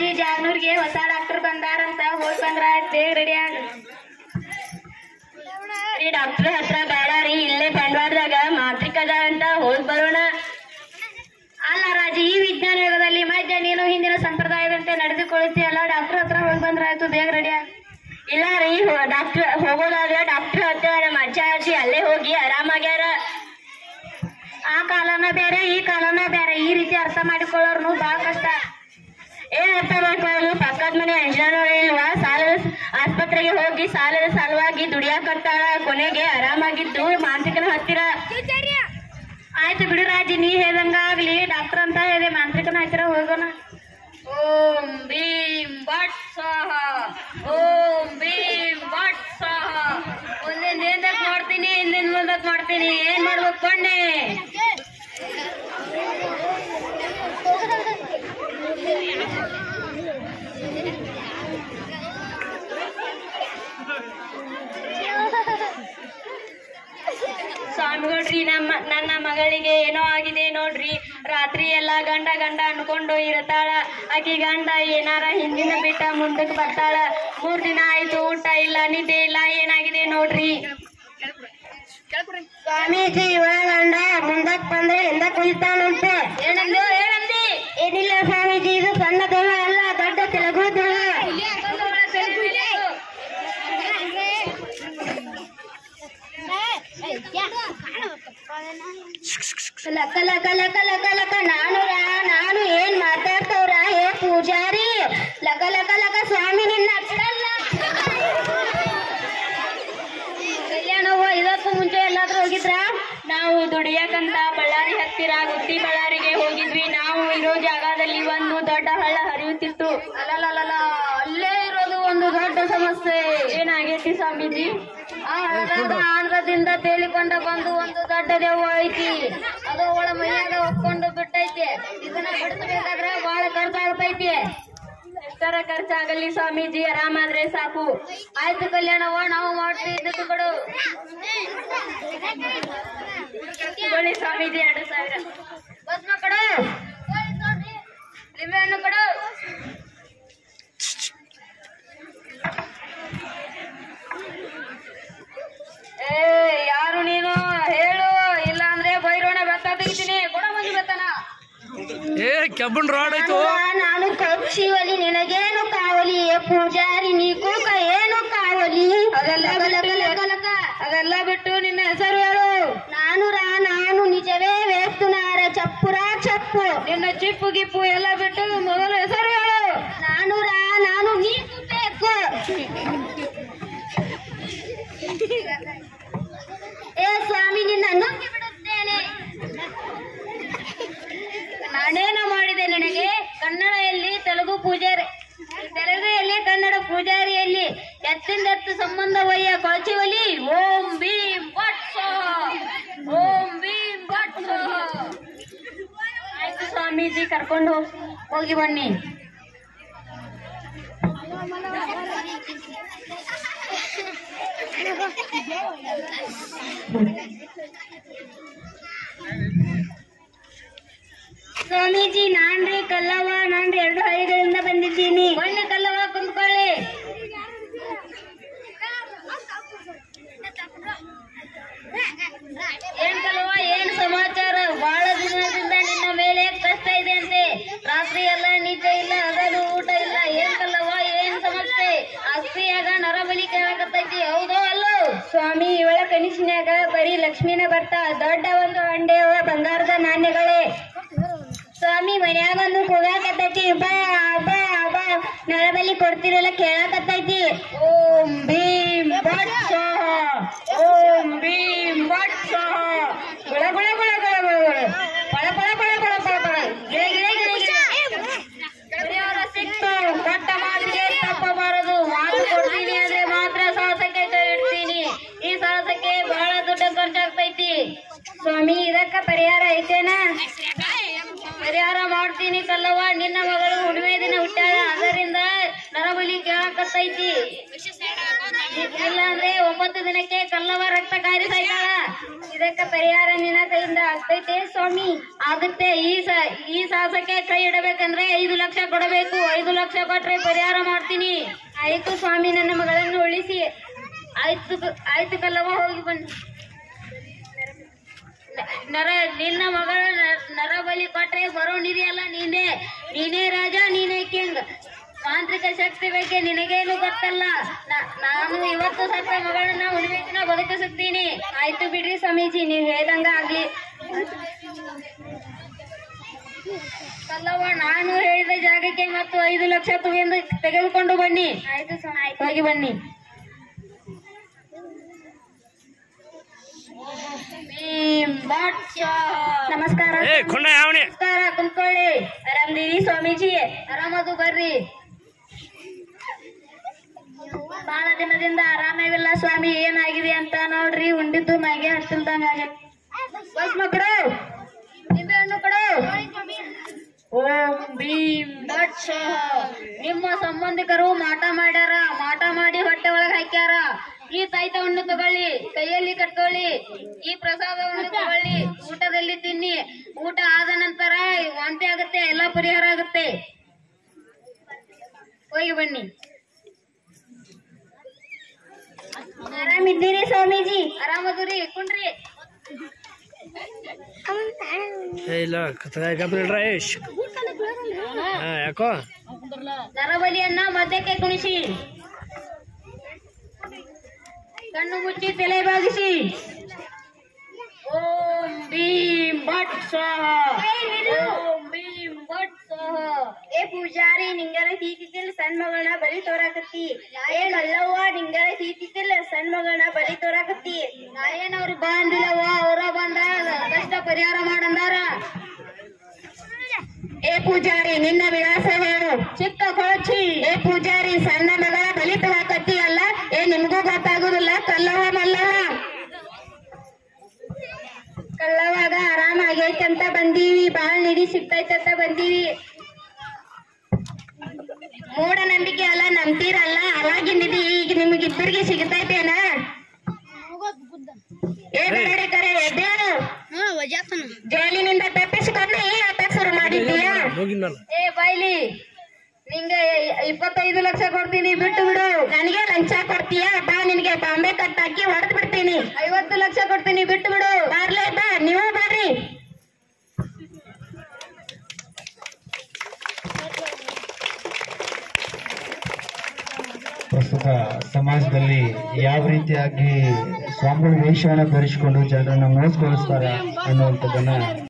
ರಾಜಿ ಜಾಗ್ನೂರ್ಗೆ ಹೊಸ ಡಾಕ್ಟರ್ ಬಂದಾರಂತ ಹೋಗಿ ಬಂದ್ರ ಬೇಗ ರೆಡಿ ಆಗ ಈ ಡಾಕ್ಟರ್ ಹತ್ರ ಬೇಡ ರೀ ಇಲ್ಲೇ ಬಂಡವಾಳದಾಗ ಮಾತ್ರಿಕ ಅದ ಅಂತ ಹೋಗಿ ಬರೋಣ ಅಲ್ಲ ರಾಜಿ ಈ ವಿಜ್ಞಾನ ಯುಗದಲ್ಲಿ ಮಧ್ಯ ನೀನು ಹಿಂದಿನ ಸಂಪ್ರದಾಯದಂತೆ ನಡೆದುಕೊಳ್ಳುತ್ತೀಯಲ್ಲ ಡಾಕ್ಟರ್ ಹತ್ರ ಹೋಗಿ ಬಂದ್ರ ಆಯ್ತು ಬೇಗ ರೆಡಿ ಆಗ ಇಲ್ಲ ರೀ ಡಾಕ್ಟರ್ ಹೋಗೋದಾದ್ರೆ ಡಾಕ್ಟರ್ ಹತ್ರ ನಮ್ಮ ಅಜ್ಜ ಅಜ್ಜಿ ಅಲ್ಲೇ ಹೋಗಿ ಆರಾಮಾಗ್ಯಾರ ಆ ಕಾಲನ ಬೇರೆ ಈ ಕಾಲನ ಬೇರೆ ಈ ರೀತಿ ಅರ್ಥ ಮಾಡಿಕೊಳ್ಳೋರ್ನು ಬಹಳ ಕಷ್ಟ ಏನ್ ಅರ್ಥ ಮಾಡ್ಕೊಳ್ಳೋದು ಪಕ್ಕದ ಮನೆ ಅಂಜನೋರು ಇಲ್ವಾ ಸಾಲದ ಆಸ್ಪತ್ರೆಗೆ ಹೋಗಿ ಸಾಲದ ಸಲುವಾಗಿ ದುಡಿಯಾಕತ್ತಾಳ ಕೊನೆಗೆ ಆರಾಮಾಗಿದ್ದು ಮಾಂತ್ರಿಕನ ಹತ್ತಿರ ಆಯ್ತು ಬಿಡು ರಾಜಿ ನೀ ಹೇಳ್ದಂಗ ಆಗ್ಲಿ ಡಾಕ್ಟರ್ ಅಂತ ಹೇಳಿದೆ ಮಾಂತ್ರಿಕನ ಹತ್ತಿರ ಹೋಗೋಣ ಓಂ ಭೀಮ್ ಭಟ್ ಸ್ವಾಹ ಓಂ ಭೀಮ್ ಭಟ್ ಸ್ವಾಹ ಒಂದಿಂದ ಹಿಂದಕ್ ಮಾಡ್ತೀನಿ ಹಿಂದಿನ ಮುಂದಕ್ ಮಾಡ್ತೀನಿ ಏನ್ ಮಾಡ್ಬೇಕು ಕೊಂಡೆ ಸ್ವಾಮಿಗಳ್ರಿ ನಮ್ಮ ನನ್ನ ಮಗಳಿಗೆ ಏನೋ ಆಗಿದೆ ನೋಡ್ರಿ ರಾತ್ರಿ ಎಲ್ಲಾ ಗಂಡ ಗಂಡ ಅನ್ಕೊಂಡು ಇರ್ತಾಳ ಆಕಿ ಗಂಡ ಏನಾರ ಹಿಂದಿನ ಬಿಟ್ಟ ಮುಂದಕ್ಕೆ ಬರ್ತಾಳ ಮೂರ್ ದಿನ ಆಯ್ತು ಊಟ ಇಲ್ಲ ನಿದ್ದೆ ಇಲ್ಲ ಏನಾಗಿದೆ ನೋಡ್ರಿ ಸ್ವಾಮೀಜಿ ಇವ ಗಂಡ ಮುಂದಕ್ ಬಂದ್ರೆ ಹಿಂದಕ್ ಕುಳಿತಾನಂತೆ ಏನಂದು ಏನಂದಿ ಏನಿಲ್ಲ ಸ್ವಾಮೀಜಿ ಇದು ಸಣ್ಣ ದೇಹ ಅಲ್ಲ ದೊಡ್ಡ ತೆಲುಗು ದೇಹ ಲಕ ಲಕ ಲಕ ಲಕ ಲಕ ನಾನು ರಾ ನಾನು ಏನ್ ಮಾತಾಡ್ತವ್ರ ಏ ಪೂಜಾರಿ ಲಕ ಲಕ ಲಕ ಸ್ವಾಮಿ ನಿನ್ನ ಅಕ್ಕಲ್ಲ ಕಲ್ಯಾಣವ್ವ ಇದಕ್ಕೂ ಮುಂಚೆ ಎಲ್ಲಾದ್ರೂ ಹೋಗಿದ್ರಾ ನಾವು ದುಡಿಯಕಂತ ಬಳ್ಳಾರಿ ಹತ್ತಿರ ಗುತ್ತಿ ಬಳ್ಳಾರಿಗೆ ಹೋಗಿದ್ವಿ ನಾವು ಇರೋ ಜಾಗದಲ್ಲಿ ಒಂದು ದೊಡ್ಡ ಹಳ್ಳ ಹರಿಯುತ್ತಿತ್ತು ಅಲ್ಲಲ್ಲ ಅಲ್ಲೇ ಇರೋದು ಒಂದು ದೊಡ್ಡ ಸಮಸ್ಯೆ ಏನಾಗೈತಿ ಸ್ವಾಮೀಜಿ ಆ ಹಳ್ಳದಾಗ ಆಂಧ್ರದಿಂದ ತೇಲಿಕೊಂಡ ಬಂದು ಒಂದು ದೊಡ್ಡ ದೆವ್ವ ಐತಿ ಅದು ಅವಳ ಮೈಯಾಗ ಹೊಕ್ಕೊಂಡು ಬಿಟ್ಟೈತಿ ಇದನ್ನ ಬಿಡಿಸ್ಬೇಕಾದ್ರೆ ಬಹಳ ಖರ್ಚಾಗ್ತೈತಿ ಎಷ್ಟರ ಖರ್ಚಾಗಲಿ ಸ್ವಾಮೀಜಿ ಆರಾಮಾದ್ರೆ ಸಾಕು ಆಯ್ತು ಕಲ್ಯಾಣವ್ವ ನಾವು ಮಾಡ್ತೀವಿ ಇದಕ್ಕೆ ಕೊಡು ತಗೊಳ್ಳಿ ಸ್ವಾಮೀಜಿ ಎರಡು ಸಾವಿರ ಭಸ್ಮ ಕೊಡು ಲಿಂಬೆ ಹಣ್ಣು ಕೊಡು ಏ ಯಾರು ನೀನು ಹೇಳು ಇಲ್ಲ ಅಂದ್ರೆ ಬೈರೋಣ ಬೆತ್ತ ತೆಗಿತೀನಿ ಕೊಡ ಮಂದಿ ಬೆತ್ತನ ಏ ಕೆಬ್ಬನ್ ರಾಡ್ ಆಯ್ತು ನಾನು ಕಕ್ಷಿವಲಿ ನಿನಗೇನು ಕಾವಲಿ ಏ ಪೂಜಾರಿ ನೀ ಕೂಕ ಏನು ಕಾವಲಿ ಅದೆಲ್ಲ ಅದೆಲ್ಲ ಬಿಟ್ಟು ನಿನ್ನ ಹೆಸರು ಹೇಳು ನಾನು ರಾ ನಾನು ನಿಜವೇ ವೇಸ್ತುನಾರ ಚಪ್ಪುರ ಚಪ್ಪು ನಿನ್ನ ಚಿಪ್ಪು ಗಿಪ್ಪು ಎಲ್ಲ ಬಿಟ್ಟು ಮೊದಲು ಹೆಸರು ಹೇಳು ನಾನು ರಾ ನಾನು ನೀನು ಬೇಕು ಏ ಸ್ವಾಮಿ ನಿನ್ನ ನುಂಗಿ ಬಿಡುತ್ತೇನೆ ನಾನೇನು ಮಾಡಿದೆ ನಿನಗೆ ಕನ್ನಡದಲ್ಲಿ ತೆಲುಗು ಪೂಜಾರಿ ತೆಲುಗುಯಲ್ಲಿ ಕನ್ನಡ ಪೂಜಾರಿಯಲ್ಲಿ ಎತ್ತಿಂದೆತ್ತು ಸಂಬಂಧವಯ್ಯ ಕೊಳಚಿವಲಿ ಓಂ ಭೀಮ್ ಭಟ್ ಸ್ವಾಹ. ಓಂ ಭೀಮ್ ಭಟ್ ಸ್ವಾಹ. ಆಯ್ತು ಸ್ವಾಮೀಜಿ ಕರ್ಕೊಂಡು ಹೋಗ್ ಹೋಗಿ ಬನ್ನಿ ಸ್ವಾಮೀಜಿ ನಾನ್ರಿ ಕಲ್ಲವ್ವ ನಾನ್ರಿ ಎರಡು ಹಳ್ಳಿಗಳಿಂದ ಬಂದಿದ್ದೀನಿ ಬನ್ನಿ ಕಲ್ಲವ್ವ ಕುಂತ್ಕೊಳ್ಳಿ ಏನ್ ಕಲ್ಲವ್ವ ಏನ್ ಸಮಾಚಾರ ಬಹಳ ದಿನದಿಂದ ನಿನ್ನ ಮೇಲೆ ಕಷ್ಟ ಇದೆ ಅಂತೆ ರಾತ್ರಿ ಎಲ್ಲ ನಿದ್ದೆ ಇಲ್ಲ ಹಗಲು ಊಟ ಇಲ್ಲ ಏನ್ ಕಲ್ಲವ್ವ ಏನ್ ಸಮಸ್ಯೆ ಆಸ್ತಿಯಾಗ ನರಬಲಿ ಕೇಳಕತ್ತೈತಿ ಹೌದೋ ಅಲ್ಲೋ ಸ್ವಾಮಿ ಇವಳ ಕನಸಿನ್ಯಾಗ ಬರೀ ಲಕ್ಷ್ಮಿನ ಬರ್ತಾ ದೊಡ್ಡ ಒಂದು ಅಂಡೆವ ಬಂಗಾರದ ನಾಣ್ಯಗಳೇ ಸ್ವಾಮಿ ಮನ್ಯಾಗ ಒಂದು ಕೂಗಾಕತ್ತೈತಿ ಬಾ ಬಾ ಬಾ ನರಬಲಿ ಕೊಡ್ತಿರಲ್ಲ ಕೇಳಕತ್ತೈತಿ ಓಂ ಭೀಮ್ ಭಟ್ ಸ್ವಾಹ ಓಂ ಭೀಮ್ ಭಟ್ ಸ್ವಾಹ ಗುಳ ಗುಳ ಗುಳ ಗುಳ ಗುಳ ಗುಳ ಪಳ ಪಳ ಪಳ ಪಳ ಪಳ ಪಳ ಗಿಳೆ ಗಿಳೆ ಗಿಳೆ ಗಿಳೆ ಹಿರಿಯರ ಸಿಕ್ತು ಕೊಟ್ಟ ಮಾತಿಗೆ ತಪ್ಪಬಾರದು ಮಾತು ಕೊಡ್ತೀನಿ ಅಂದ್ರೆ ಮಾತ್ರ ಸಾಹಸಕ್ಕೆ ಕೈ ಇಡ್ತೀನಿ ಈ ಸಾಹಸಕ್ಕೆ ಬಹಳ ದುಡ್ಡು ಖರ್ಚಾಗ್ತೈತಿ ಸ್ವಾಮಿ ಇದಕ್ಕ ಪರಿಹಾರ ಐತೇನಾ ಪರಿಹಾರ ಮಾಡ್ತೀನಿ ಕಲ್ಲವ್ವ ನಿನ್ನ ಮಗಳು ಹುಣ್ಣಿಮೆ ದಿನ ಹುಟ್ಟಾಳ ಅದರಿಂದ ನರಬಲಿ ಕೇಳಕತ್ತೈತಿ ಇಲ್ಲ ಅಂದ್ರೆ ಒಂಬತ್ತು ದಿನಕ್ಕೆ ಕಲ್ಲವ ರಕ್ತ ಕಾರಿ ಸಾಯ್ತಾಳ ಇದಕ್ಕೆ ಪರಿಹಾರ ನಿನ್ನ ಕೈಯಿಂದ ಆಗ್ತೈತೆ ಸ್ವಾಮಿ ಆಗುತ್ತೆ ಈ ಸ ಈ ಸಾಹಸಕ್ಕೆ ಕೈ ಇಡಬೇಕಂದ್ರೆ ಐದು ಲಕ್ಷ ಕೊಡಬೇಕು ಐದು ಲಕ್ಷ ಕೊಟ್ರೆ ಪರಿಹಾರ ಮಾಡ್ತೀನಿ ಆಯ್ತು ಸ್ವಾಮಿ ನನ್ನ ಮಗಳನ್ನು ಉಳಿಸಿ ಆಯ್ತು ಕ- ಆಯ್ತು ಕಲ್ಲವ ಹೋಗಿ ಬನ್ನಿ ನ- ನರ ನಿನ್ನ ಮಗಳ ನ- ನರಬಲಿ ಕೊಟ್ರೆ ಬರೋ ನಿಧಿ ಅಲ್ಲ ನೀನೇ ನೀನೇ ರಾಜ ನೀನೇ ಕಿಂಗ್ ತಾಂತ್ರಿಕ ಶಕ್ತಿ ಬಗ್ಗೆ ನಿನಗೇನು ಗೊತ್ತಲ್ಲ ನ- ನಾನು ಇವತ್ತು ಸತ್ತ ಮಗಳನ್ನ ಉಳಿವಿನ ಬದುಕಿಸುತ್ತೀನಿ ಆಯ್ತು ಬಿಡ್ರಿ ಸ್ವಾಮೀಜಿ ನೀವು ಹೇಳ್ದಂಗ ಆಗ್ಲಿ ಕಲ್ಲವ್ವ ನಾನು ಹೇಳಿದ ಜಾಗಕ್ಕೆ ಮತ್ತು ಐದು ಲಕ್ಷ ತಗೊಂಡು ತೆಗೆದುಕೊಂಡು ಬನ್ನಿ ಆಯ್ತು ಸ್ವಾಮಿ ಹೋಗಿ ಬನ್ನಿ ಭೀಮ್ ಭಟ್ ಸ್ವಾಹ. ನಮಸ್ಕಾರ ಏ ಕೊಂಡ ಯಾವಣಿ ನಮಸ್ಕಾರ ಕುಂತ್ಕೊಳ್ಳಿ ಆರಾಮ್ದಿರಿ ಸ್ವಾಮೀಜಿ ಆರಾಮದು ಬರ್ರಿ ಬಹಳ ದಿನದಿಂದ ಆರಾಮಾಗಿಲ್ಲ ಸ್ವಾಮಿ ಏನಾಗಿದೆ ಅಂತ ನೋಡ್ರಿ ಉಂಡಿದ್ದು ಮ್ಯಾಗೆ ಹತ್ತಿಲ್ದಂಗ ಬಸ್ ಮಕ್ಕಳು ನಿಂಬೆ ಹಣ್ಣು ಕೊಡು ಓಂ ಭೀಮ್ ಭಟ್ ಸ್ವಾಹ. ನಿಮ್ಮ ಸಂಬಂಧಿಕರು ಮಾಟ ಮಾಡ್ಯಾರ ಮಾಟ ಮಾಡಿ ಹೊಟ್ಟೆ ಒಳಗೆ ಹಾಕ್ಯಾರ ಈ ತಾಯ್ತವನ್ನು ತಗೊಳ್ಳಿ ಕೈಯಲ್ಲಿ ಕಟ್ಕೊಳ್ಳಿ ಈ ಪ್ರಸಾದವನ್ನು ತಗೊಳ್ಳಿ ಊಟದಲ್ಲಿ ತಿನ್ನಿ ಊಟ ಆದ ನಂತರ ವಾಂತಿ ಆಗುತ್ತೆ ಎಲ್ಲ ಪರಿಹಾರ ಆಗುತ್ತೆ ಹೋಗಿ ಬನ್ನಿ ಆರಾಮಿದ್ದೀರಿ ಸ್ವಾಮೀಜಿ ಆರಾಮದುರಿ ಕುಂಡ್ರಿ ಏ ಇಲ್ಲ ಕಂಪ್ಯೂಟರ್ ಏಶ್ ಹಾ ಯಾಕೋ ನರಬಲಿಯನ್ನ ಮಧ್ಯಕ್ಕೆ ಕುಣಿಸಿ ಕಣ್ಣು ಮುಚ್ಚಿ ತಲೆ ಬಾಗಿಸಿ ಓಂ ಭೀಮ್ ಭಟ್ ಸ್ವಾಹ ಓಂ ಭೀಮ್ ಭಟ್ ಸ್ವಾಹ ಏ ಪೂಜಾರಿ ನಿಂಗರ ತೀತಿತಿಲ್ ಸಣ್ಣ ಮಗಳನ್ನ ಬಲಿ ತೋರಾಕತ್ತಿ ಏ ಮಲ್ಲವ್ವ ನಿಂಗರ ತೀತಿತಿಲ್ ಸಣ್ಣ ಮಗಳನ್ನ ಬಲಿ ತೋರಾಕತ್ತಿ ನಾಯೇನವ್ರು ಬಂದಿಲ್ಲವ ಅವರ ಬಂದ ಕಷ್ಟ ಪರಿಹಾರ ಮಾಡಂದಾರ ಏ ಪೂಜಾರಿ ನಿನ್ನ ವಿಳಾಸ ಹೇಳು ಚಿಕ್ಕ ಕೊಳಚಿ ಏ ಪೂಜಾರಿ ಸಣ್ಣ ಮಗಳ ಬಲಿ ತೋರಾಕತ್ತಿ ಅಲ್ಲ ಏ ನಿಮ್ಗೂ ಗೊತ್ತಾಗುದಿಲ್ಲ ಕಲ್ಲವ್ವ ಮಲ್ಲವ್ವ ಕಲ್ಲವಾಗ ಆರಾಮಾಗೈತಂತ ಬಂದೀವಿ ಬಾಳ್ ನಿಧಿ ಸಿಗ್ತೈತಂತ ಬಂದೀವಿ ಮೂಢನಂಬಿಕೆ ಅಲ್ಲ ನಂಬ್ತೀರಲ್ಲ ಅವಾಗಿನ ನಿಧಿ ಈಗ ನಿಮಗಿಬ್ಬರಿಗೆ ಸಿಗ್ತೈತೇನ ಏ ಬೇರೆ ಕರೆ ಎದ್ದೇಳು ಜೈಲಿನಿಂದ ತಪ್ಪಿಸಿಕೊಂಡು ಈ ಆಟ ಶುರು ಮಾಡಿದ್ದೀಯಾ ಹೋಗಿದ್ನಲ್ಲ ಏ ಬಾಯ್ಲಿ ನಿಂಗೆ ಇಪ್ಪತ್ತೈದು ಲಕ್ಷ ಕೊಡ್ತೀನಿ ಬಿಟ್ಟು ಬಿಡು ನನಗೆ ಲಂಚ ಕೊಡ್ತೀಯಾ ಬಾ ನಿನಗೆ ಬಾಂಬೆ ಕಟ್ ಹಾಕಿ ಹೊಡೆದ್ ಬಿಡ್ತೀನಿ ಐವತ್ತು ಲಕ್ಷ ಕೊಡ್ತೀನಿ ಬಿಟ್ಟು ಬಿಡು ಬರ್ಲೇ ಬಾ ನೀವು ಬರ್ರಿ ಪ್ರಸ್ತುತ ಸಮಾಜದಲ್ಲಿ ಯಾವ ರೀತಿಯಾಗಿ ಸ್ವಾಮಿಗಳು ವೇಷವನ್ನು ಧರಿಸಿಕೊಂಡು ಜನರನ್ನ ಮೋಸಗೊಳಿಸ್ತಾರೆ ಅನ್ನುವಂಥದ್ದನ್ನ